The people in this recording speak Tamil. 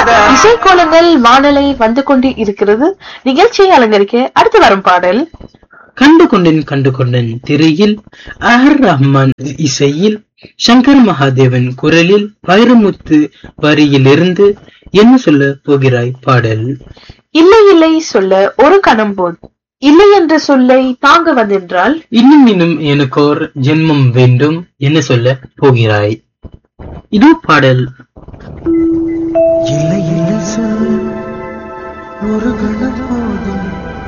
இசைக்கோலங்கள் வானலை வந்து கொண்டு இருக்கிறது நிகழ்ச்சியை அலங்கரிக்க அடுத்து வரும் பாடல் கண்டு கொண்டேன் கண்டு கொண்டேன் திரையில் ஆர் ரஹ்மான் இசையில் சங்கர் மகாதேவன் குரலில் வைரமுத்து வரியிலிருந்து என்ன சொல்ல போகிறாய் பாடல் இல்லை இல்லை சொல்ல ஒரு கணம் போல் இல்லை என்ற சொல்லை தாங்க வந்தென்றால் இன்னும் இன்னும் எனக்கோர் ஜென்மம் வேண்டும் என்ன சொல்ல போகிறாய் இது பாடல் இல்லை இல்லை சொல் ஒரு கணம் போதும்